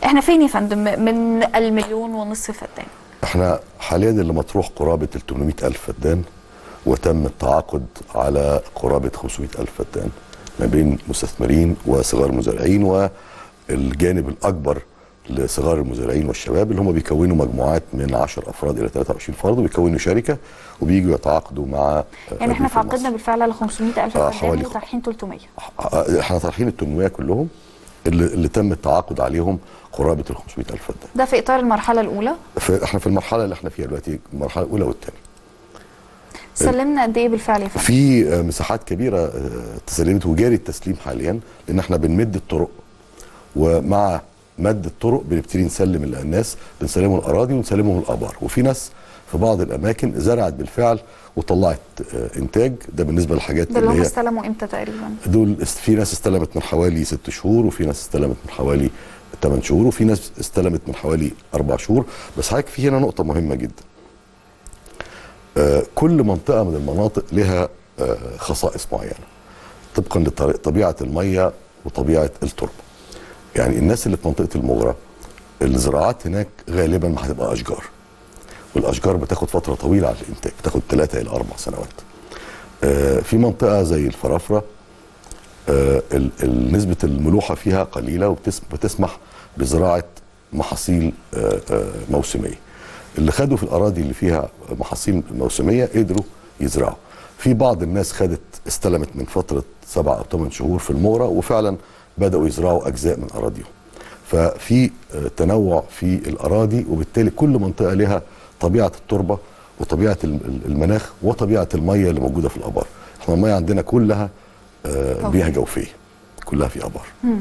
احنا فين يا فندم من المليون ونصف فدان احنا حاليا اللي مطروح قرابه ال 800 الف فدان وتم التعاقد على قرابه 500 الف فدان ما بين مستثمرين وصغار مزارعين والجانب الاكبر لصغار المزارعين والشباب اللي هم بيكونوا مجموعات من 10 افراد الى 23 فرد وبيكونوا شركه وبييجوا يتعاقدوا مع يعني احنا الريف المصري. تعاقدنا بالفعل على 500 الف آه، فدان حوالي- وطرحين 300 احنا طرحين ال 800 كلهم اللي, اللي تم التعاقد عليهم قرابه ال 500 الف فدان ده في اطار المرحله الاولى في احنا في المرحله اللي احنا فيها دلوقتي المرحله الاولى والثانيه سلمنا قد ايه بالفعل يا فندم في آه، مساحات كبيره آه، تسلمت وجاري التسليم حاليا لان احنا بنمد الطرق ومع مد الطرق بنبتدي نسلم الناس بنسلمهم الاراضي ونسلمهم الابار وفي ناس في بعض الاماكن زرعت بالفعل وطلعت آه، انتاج ده بالنسبه للحاجات ده اللي هم اللي هي استلموا امتى تقريبا دول است- في ناس استلمت من حوالي ست شهور وفي ناس استلمت من حوالي 8 شهور وفي ناس استلمت من حوالي اربع شهور بس حضرتك في هنا نقطه مهمه جدا آه، كل منطقه من المناطق لها آه، خصائص معينه طبقا لطبيعه الميه وطبيعه التربه يعني الناس اللي في منطقه المغره الزراعات هناك غالبا ما هتبقى اشجار والاشجار بتاخد فتره طويله على الانتاج بتاخد ثلاثة الى اربع سنوات آه، في منطقه زي الفرافره آه، ال- ال- نسبة الملوحة فيها قليلة وبتسمح بزراعة محاصيل آه، آه، موسمية اللي خدوا في الأراضي اللي فيها محاصيل موسمية قدروا يزرعوا في بعض الناس خدت استلمت من فترة سبع أو ثمان شهور في المورة وفعلا بدأوا يزرعوا أجزاء من أراضيهم ففي آه، تنوع في الأراضي وبالتالي كل منطقة لها طبيعة التربة وطبيعة الم- المناخ وطبيعة المية اللي موجودة في الآبار احنا المية عندنا كلها آه، طبعا. بيئة جوفية كلها في آبار